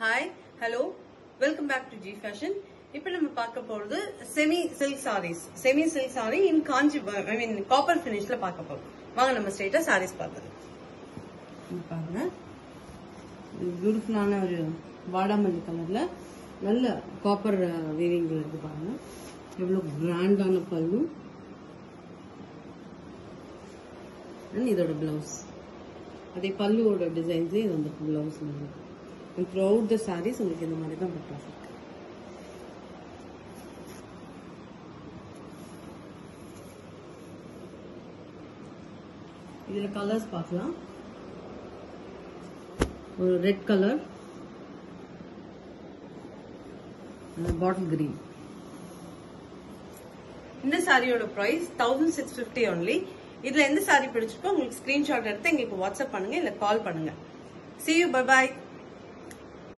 hi hello welcome back to G fashion இப்போ நம்ம பார்க்க போறது semi silk sarees semi silk sari in Kanchi I mean copper ஃபினிஷ்ல பார்க்க போறோம் வாங்க நம்ம ஸ்ட்ரெயிட்டா சாரீஸ் பார்க்கலாம் இங்க பாருங்க பியூட்டிஃபுல்லான ஒரு வாடாமல்லி கலர்ல நல்ல காப்பர் வீவிங்ல இருக்கு பாருங்க எவ்வளவு கிராண்டான பல்லு அண்ட் இதோட பிளவுஸ் அதே பல்லுவோட டிசைன்ஸே இது வந்து blouse and through out the sarees உங்களுக்கு இந்த மாதிரி தான் பட்டாஸ் இருக்கு இதுல கலர்ஸ் பார்க்கலாம் ஒரு ரெட் கலர் பாட்டில் கிரீன் இந்த சாரியோட price thousand six fifty only இதுல எந்த சாரி பிடிச்சிருக்கோ உங்களுக்கு ஸ்கிரீன்ஷாட் எடுத்து எங்களுக்கு வாட்ஸ்அப் பண்ணுங்க இல்ல கால் பண்ணுங்க see you bye bye